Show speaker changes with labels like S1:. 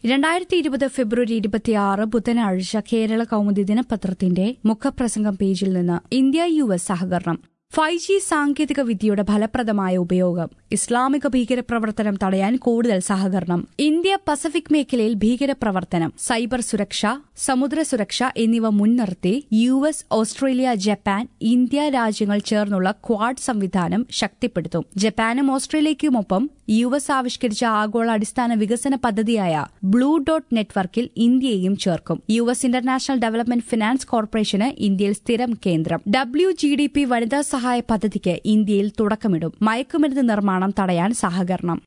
S1: രണ്ടായിരത്തി ഇരുപത് ഫെബ്രുവരി ഇരുപത്തിയാറ് ബുധനാഴ്ച കേരള കൗമുദി ദിനപത്രത്തിന്റെ മുഖപ്രസംഗം പേജിൽ നിന്ന് ഇന്ത്യ യു എസ് സഹകരണം ഫൈവ് ജി സാങ്കേതിക വിദ്യയുടെ ഫലപ്രദമായ ഉപയോഗം ഇസ്ലാമിക ഭീകരപ്രവർത്തനം തടയാൻ കൂടുതൽ സഹകരണം ഇന്ത്യ പസഫിക് മേഖലയിൽ ഭീകരപ്രവർത്തനം സൈബർ സുരക്ഷ സമുദ്ര സുരക്ഷ എന്നിവ മുൻനിർത്തി U S Australia Japan India രാജ്യങ്ങൾ ചേർന്നുള്ള ക്വാഡ് സംവിധാനം ശക്തിപ്പെടുത്തും ജപ്പാനും ഓസ്ട്രേലിയയ്ക്കുമൊപ്പം യു എസ് ആവിഷ്കരിച്ച ആഗോള അടിസ്ഥാന വികസന പദ്ധതിയായ ബ്ലൂ ഡോട്ട് നെറ്റ്വർക്കിൽ ഇന്ത്യയെയും ചേർക്കും U S international development finance കോർപ്പറേഷന് ഇന്ത്യയിൽ സ്ഥിരം കേന്ദ്രം ഡബ്ല്യു ജി ഡി പി വനിതാ സഹായ പദ്ധതിക്ക് ഇന്ത്യയിൽ തുടക്കമിടും മയക്കുമരുന്ന് നിർമ്മാണം തടയാൻ സഹകരണം